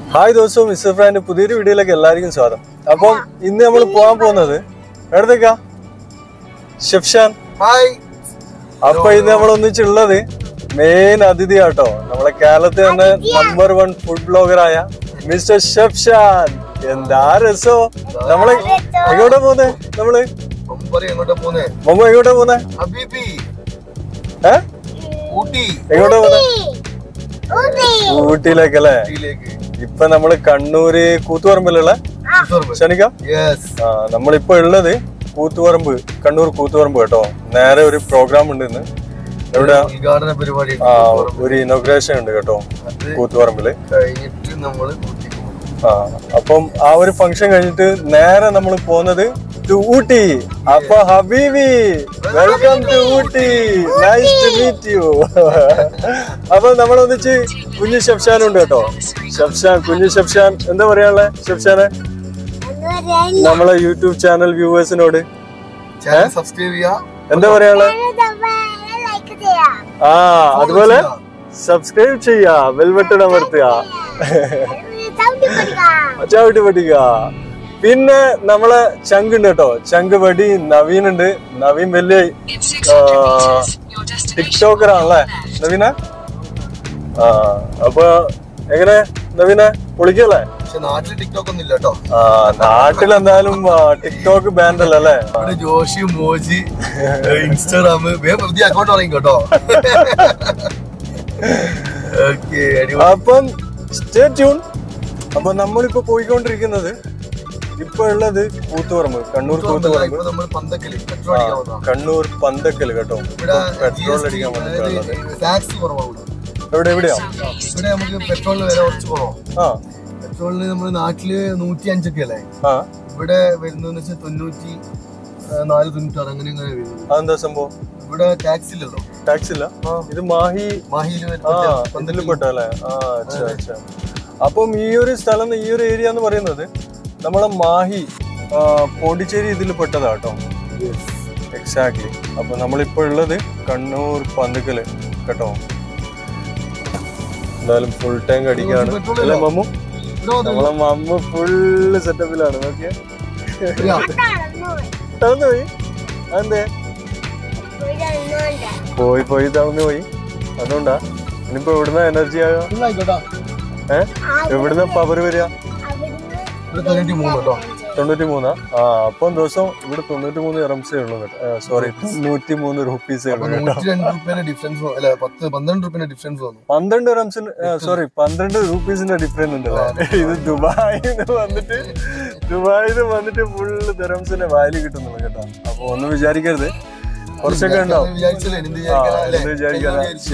Hi ദോസ്തോ mister ഫ്രാൻഡ് പുതിയൊരു വീഡിയോയിലേക്ക് എല്ലാവർക്കും സ്വാഗതം അപ്പം ഇന്ന് നമ്മൾ പോകാൻ പോകുന്നത് എവിടത്തേക്കാ ഷെഫ്ഷാൻ ഹായ് അപ്പൊ ഇന്ന് നമ്മൾ ഒന്നിച്ചുള്ളത് മെയിൻ അതിഥി ആട്ടോ നമ്മളെ കേരളത്തിൽ തന്നെ നമ്പർ വൺ ഫുഡ് ബ്ലോഗറായ മിസ്റ്റർ ഷെഫ്ഷാൻ എന്താ രസോ നമ്മള് എങ്ങോട്ടാ പോകുന്നേ നമ്മള് ഒമ്പത് എങ്ങോട്ടാ പോന്നെ മമ്മ എങ്ങോട്ടാ പോകുന്നേ ഹബീബി ഏ ഊട്ടി എങ്ങോട്ടാ പോകുന്നേ ഊട്ടിയിലേക്കല്ലേ ഊട്ടിയിലേക്ക് ഇപ്പൊ നമ്മള് കണ്ണൂര് കൂത്തുപറമ്പിലുള്ള ക്ഷണിക്ക യെസ് ആ നമ്മളിപ്പോ ഉള്ളത് കൂത്തുപറമ്പ് കണ്ണൂർ കൂത്തുപറമ്പ് കേട്ടോ നേരെ ഒരു പ്രോഗ്രാം ഉണ്ട് ഇന്ന് എവിടെ ഉദ്ഘാടന പരിപാടി ആ ഒരു ഇനോഗ്രേഷൻ ഉണ്ട് കേട്ടോ അത് കൂത്തുപറമ്പില് കഴിഞ്ഞിട്ട് നമ്മള് ഊട്ടിക്ക് പോകും ആ അപ്പം ആ ഒരു ഫംഗ്ഷൻ കഴിഞ്ഞിട്ട് നേരെ നമ്മൾ പോകുന്നത് ടു ഊട്ടി അപ്പൊ ഹബീബി welcome to Ooty nice to meet you അപ്പൊ നമ്മളൊന്നിച്ച് കുഞ്ഞു ഷെഫ്ഷാൻ ഉണ്ട് കേട്ടോ ഷെഫ്ഷാൻ കുഞ്ഞു ഷെഫ്ഷാൻ എന്താ പറയാനുള്ളേ ഷെഫ്ഷാനെ നമ്മളെ യൂട്യൂബ് ചാനൽ വ്യൂവേഴ്സിനോട് ചാനൽ സബ്സ്ക്രൈബ് ചെയ്യാ എന്താ പറയാനുള്ളേ ആ അതുപോലെ സബ്സ്ക്രൈബ് ചെയ്യാ ബെൽബട്ടൺ അമർത്തുക ചവിട്ടി പഠിക്കുക പിന്നെ നമ്മളെ ചങ്ക് ഉണ്ട് കേട്ടോ ചങ്ക് വടി നവീൻ ഉണ്ട് നവീൻ വലിയ ടിക്ടോക്കർ ആണല്ലേ നവീന ആ അപ്പൊ എങ്ങനെ നവീന പൊളിക്കല്ലേ പക്ഷെ നാട്ടിൽ ടിക്ടോക്ക് ഒന്നും ഇല്ല കേട്ടോ ആ നാട്ടിൽ എന്തായാലും ടിക്ടോക്ക് ബാൻഡ് അല്ലേ അല്ലേ ഇവിടെ ജോഷി മോജി ഇൻസ്റ്റാഗ്രാം വേ പുതിയ അക്കൗണ്ട് പറയും കേട്ടോ ഓക്കെ അപ്പം സ്റ്റേ ട്യൂൺ അപ്പൊ നമ്മളിപ്പോ പോയിക്കൊണ്ടിരിക്കുന്നത് ഇപ്പൊ ഉള്ളത് കൂത്തുപറമ്പ് കണ്ണൂർ കൂത്തുപറമ്പ് ഇപ്പൊ നമ്മൾ പന്തക്കല് പെട്രോൾ ആ, അടിക്കാൻ വന്നതാ. കണ്ണൂർ പന്തക്കല് കേട്ടോ ഇവിടെ പെട്രോൾ അടിക്കാൻ വന്നിട്ടുള്ളത് ടാക്സ് കുറവാണ് എവിടെ എവിടെയാ ഇവിടെ നമുക്ക് പെട്രോളിന് വില കുറച്ച് കുറവാണ് ആ പെട്രോളിന് നമ്മുടെ നാട്ടില് നൂറ്റി അഞ്ചൊക്കെ അല്ലേ ആ ഇവിടെ വരുന്നതെന്ന് വെച്ചാൽ തൊണ്ണൂറ്റി ആ, നാല് തൊണ്ണൂറ്റാറ് അങ്ങനെ അങ്ങനെ വരുന്നത് അതെന്താ സംഭവം ഇവിടെ ടാക്സ് ഇല്ലല്ലോ ടാക്സ് ഇല്ല ആ. ഇത് മാഹി മാഹിയിൽ ആ പന്തലിൽ പെട്ടല്ലേ ആ അച്ഛാ അച്ഛാ അപ്പം ഈ ഒരു സ്ഥലം ഈ ഒരു ഏരിയ എന്ന് പറയുന്നത് നമ്മളെ മാഹി ആ, പോണ്ടിച്ചേരി ഇതിൽ പെട്ടതാ കേട്ടോ എക്സാക്ട്ലി അപ്പൊ നമ്മളിപ്പോ ഉള്ളത് കണ്ണൂർ പന്തക്കല് കേട്ടോ എന്തായാലും ഫുൾ ടാങ്ക് അടിക്കാണ് petrol അല്ലേ ഇല്ലോ? മമ്മു നമ്മളെ മമ്മു ഫുള്ള് സെറ്റപ്പിലാണ് നോക്കിയേ തളർന്നു പോയി അതെന്തേ പോയി പോയി തളർന്നു പോയി അതുകൊണ്ടാ ഇനിയിപ്പോ എവിടുന്ന എനർജി ആകാ ഏ എവിടുന്ന പവർ വരിക ഇവിടെ തൊണ്ണൂറ്റി മൂന്ന് കേട്ടോ തൊണ്ണൂറ്റി മൂന്നാ ആ അപ്പം ദിവസം ഇവിടെ തൊണ്ണൂറ്റി മൂന്ന് ഇറംസേ ഉള്ളൂ കേട്ടോ സോറി തൊണ്ണൂറ്റി മൂന്ന് റുപ്പീസേ അപ്പൊ ഉള്ളൂ കേട്ടോ നൂറ്റി രണ്ട് റുപ്യന്റെ ഡിഫറൻസ് അല്ല പത്ത് പന്ത്രണ്ട് റുപ്യന്റെ ഡിഫറൻസ് വന്നു പന്ത്രണ്ട് റംസിന് സോറി പന്ത്രണ്ട് റുപ്പീസിന്റെ ഡിഫറൻസ് ഉണ്ടല്ലേ ഇത് ദുബായിന്ന് വന്നിട്ട് ദുബായിന്ന് വന്നിട്ട് ഫുള്ള് ദറംസിന്റെ വായില് കിട്ടുന്നുള്ളൂ കേട്ടോ അപ്പൊ ഒന്നും വിചാരിക്കരുത് കുറച്ചൊക്കെ ഉണ്ടാവും വിചാരിച്ചല്ലേ എന്ത് ആ വിചാരിക്കാനാ, അല്ലേ? എന്ത് വിചാരിക്കാനാ വിചാരിച്ചു.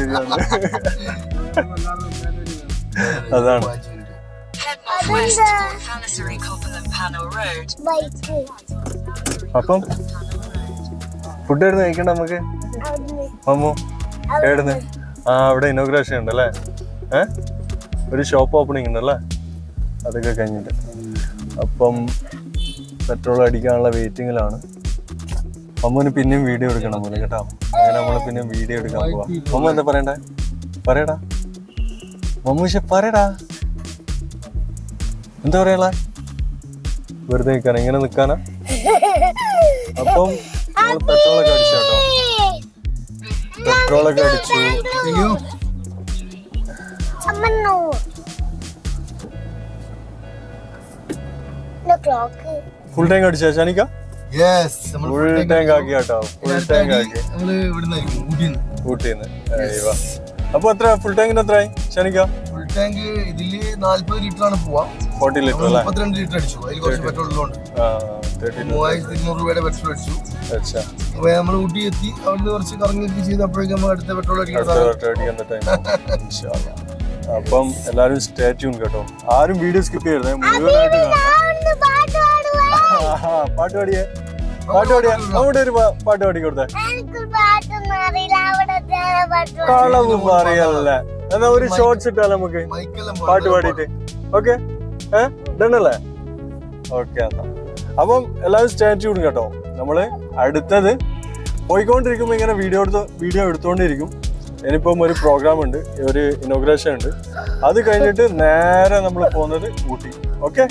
ശരിയാണ് അതാണ് Head northwest toward Fanissery Copeland Panel Road. അപ്പം ഫുഡ് എവിടുന്ന് കഴിക്കണ്ട നമുക്ക് മമ്മു എവിടുന്ന് ആ അവിടെ ഇനോഗ്രേഷൻ ഉണ്ടല്ലേ ഏ ഒരു ഷോപ്പ് ഓപ്പണിംഗ് ഉണ്ടല്ലേ അതൊക്കെ കഴിഞ്ഞിട്ട് അപ്പം പെട്രോൾ അടിക്കാനുള്ള വെയിറ്റിങ്ങിലാണ് അമ്മുവിന് പിന്നെയും വീഡിയോ എടുക്കണം പോലെ കേട്ടോ അങ്ങനെ നമ്മൾ പിന്നെ വീഡിയോ എടുക്കാൻ പോവാം മമ്മ എന്താ പറയണ്ടേ പറയടാ മമ്മൂഷ പറയടാ എന്താ പറയാ വെറുതെ നിൽക്കാനാ ഇങ്ങനെ നിൽക്കാനാ അപ്പം നമ്മൾ പെട്രോളൊക്കെ അടിച്ചു കേട്ടോ പെട്രോളൊക്കെ അടിച്ചു അയ്യോ ഫുൾ ടാങ്ക് അടിച്ചാ ഷാനിക്ക യെസ് നമ്മൾ ഫുൾ ടാങ്ക് ആക്കി കേട്ടോ ഫുൾ ടാങ്ക് ആക്കി നമ്മള് ഇവിടുന്നായിരിക്കും ഊട്ടിന്ന് ഊട്ടിന്ന് അയ്യോ അപ്പൊ എത്ര ഫുൾ ടാങ്കിന് എത്രയായി ഷാനിക്ക ഫുൾ ടാങ്ക് ഇതില് നാല്പത് ലിറ്റർ ആണ് പോവാ ഫോർട്ടി ലിറ്റർ അല്ലേ മുപ്പത്തിരണ്ട് ലിറ്റർ അടിച്ചു അതിൽ കുറച്ച് പെട്രോൾ ഉള്ളതുകൊണ്ട് ആ തേർട്ടി മൂവായിരത്തി ഇരുന്നൂറ് രൂപയുടെ പെട്രോൾ അടിച്ചു അച്ഛാ അപ്പൊ നമ്മൾ ഊട്ടി എത്തി അവിടുന്ന് കുറച്ച് കറങ്ങിയൊക്കെ ചെയ്ത് അപ്പോഴേക്കും നമ്മൾ അടുത്ത പെട്രോൾ അടിക്കാൻ അടുത്ത വട്ടം അടിക്കുന്ന ടൈം അപ്പം എല്ലാരും സ്റ്റേ ട്യൂൺ കേട്ടോ ആരും വീഡിയോ സ്കിപ്പ് ചെയ്യരുത് മുഴുവനായിട്ട് കാണാം ആഹാ, പാട്ട് പാടിയേ പാട്ട് പാടിയേ അവിടെ ഒരു പാ- പാട്ട് പാടി കൊടുത്തേ കളവ് പറയല്ല എന്നാ ഒരു ഷോർട്സ് ഇട്ടാലോ നമുക്ക് മൈക്കെല്ലാം പാട്ട് പാടിയിട്ട് ഓക്കെ ഏ ഡണ്ണല്ലേ ഓക്കെ എന്നാ അപ്പം എല്ലാവരും സ്റ്റേ ട്യൂൺ കേട്ടോ നമ്മള് അടുത്തത് പോയിക്കൊണ്ടിരിക്കുമ്പോ ഇങ്ങനെ വീഡിയോ എടുത്ത് വീഡിയോ എടുത്തോണ്ടിരിക്കും ഇനിയിപ്പം ഒരു പ്രോഗ്രാം ഉണ്ട് ഒരു ഇനോഗ്രേഷൻ ഉണ്ട് അത് കഴിഞ്ഞിട്ട് നേരെ നമ്മൾ പോകുന്നത് ഊട്ടി ഓക്കെ